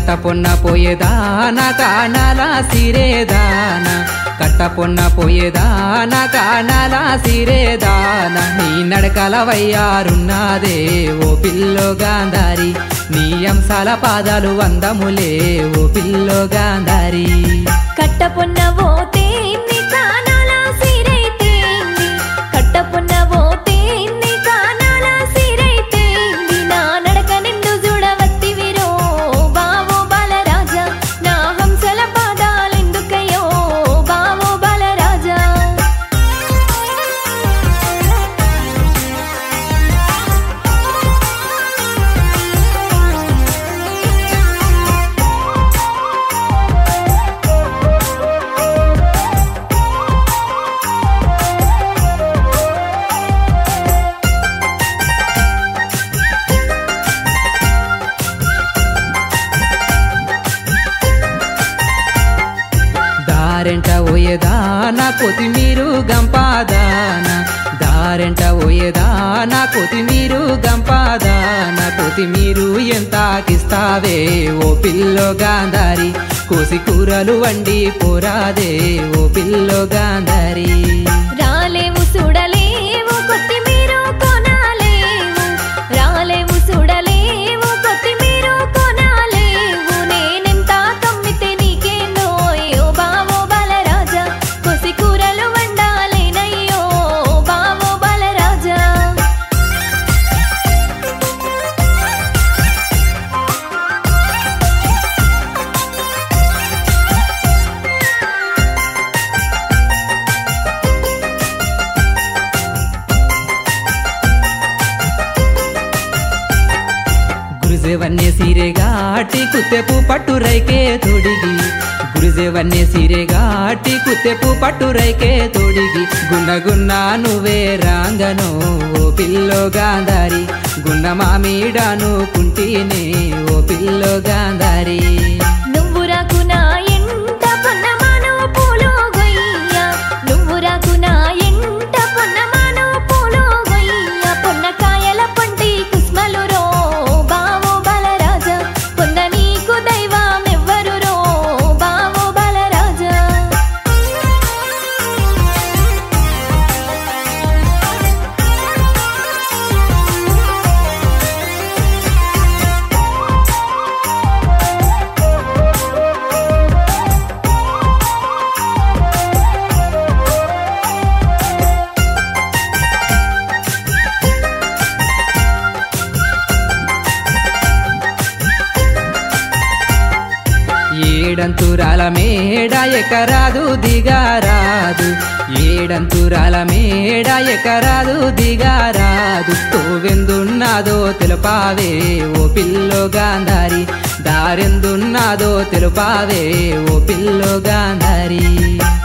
కట్టపొన్న పోయేదాన కానాల సిరేదాన కట్టపొన్న పోయేదాన కానాల సిరేదాన నీ నడకల వయ్యారున్నదే ఓ పిల్లో గాంధారి నీ అంశాల పాదాలు వందములే ఓ పిల్లో గాంధారి కట్టపున్న పోతేంది కానాల సిరైతేంది కట్టపున్న పోతేంది కానాల సిరైతేంది నా నడక నిండు చూడవత్తివిరో బావో బాలరాజా నా హంసల పాదాలెందుకయ్యో బావో బాలరాజా దారెంట ఓయేదాన కొతిమీరు గంపాదాన దారెంట ఓయేదాన కొతిమీరు గంపాదాన కొతిమీరు ఎంత కిస్తావే ఓ పిల్లో గాంధారి కోసి కూరలు వండి పోరాదే ఓ పిల్లో గాంధారి రాలేవు చూడలేవు కొత్తిమీరు కొనాలేవు రాలేవు చూడలేవు కొత్తిమీరు కొనాలేవు నేనెంత కమ్మితే నీకేందో అయ్యో బావో బాలరాజా కొసి కూరలు వండాలేనయ్యో బావో బాలరాజా గురుజేవన్నే సీರೆಗಾಟಿ ಕುತ್ತೆಪು ಪಟ್ಟು ರೈಕೆ ತೊಡಿಗಿ గురుజేవన్నే సీరెగాటి కుత్తెపు పట్టు రైకే తొడిగి గున్న గున్న నువ్వే రాంగను ఓ పిల్లో గాంధారి గున్న మామీడాను కుంటినే ఓ పిల్లో గాంధారి నువ్వు రాకు నా ఎంట పొన్నమాను పూలు గొయ్య నువ్వు రాకు నా ఎంట పొన్నమాను పూలు గొయ్య పొన్నకాయల పొంటి కుస్మలు రో బావో బాలరాజా పొన్న నీకు దైవం ఎవ్వరు రో బావో బాలరాజా ఏడంతురాల మేడ ఎకరాదు దిగారాదు ఏడంతురాల మేడ ఎకరాదు దిగారాదు తోవెందున్నాదో తెలుపావే ఓ పిల్లో గాంధారి దారెందున్నాదో తెలుపావే ఓ పిల్లో గాంధారి